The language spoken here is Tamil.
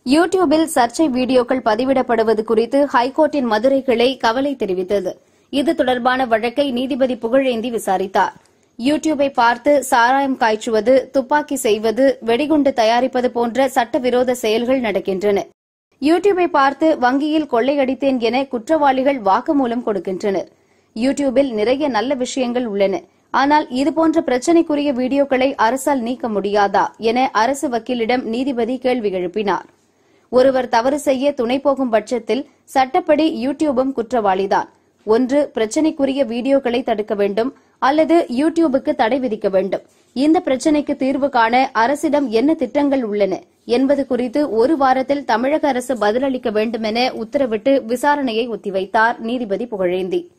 யூ டியூபில் சர்ச்சை வீடியோக்கள் பதிவிடப்படுவது குறித்து ஹைகோர்ட்டின் மதுரை கிளை கவலை தெரிவித்தது இது தொடர்பான வழக்கை நீதிபதி புகழேந்தி விசாரித்தார் யூ டியூபை பார்த்து சாராயம் காய்ச்சுவது துப்பாக்கி செய்வது வெடிகுண்டு தயாரிப்பது போன்ற சட்டவிரோத செயல்கள் நடக்கின்றன யூ டியூபை பார்த்து வங்கியில் கொள்ளையடித்தேன் என குற்றவாளிகள் வாக்குமூலம் கொடுக்கின்றனர் யூ டியூபில் நிறைய நல்ல விஷயங்கள் உள்ளன ஆனால் இதுபோன்ற பிரச்சினைக்குரிய வீடியோக்களை அரசால் நீக்க முடியாதா என அரசு வக்கீலிடம் நீதிபதி கேள்வி எழுப்பினார் ஒருவர் தவறு செய்ய துணை போகும் பட்சத்தில் சட்டப்படி யூ டியூபும் குற்றவாளிதான் ஒன்று பிரச்சினைக்குரிய வீடியோக்களை தடுக்க வேண்டும் அல்லது யூ டியூபுக்கு தடை விதிக்க வேண்டும் இந்த பிரச்சினைக்கு தீர்வு காண அரசிடம் என்ன திட்டங்கள் உள்ளன என்பது குறித்து ஒரு வாரத்தில் தமிழக அரசு பதிலளிக்க வேண்டுமென உத்தரவிட்டு விசாரணையை ஒத்திவைத்தார் நீதிபதி புகழேந்தி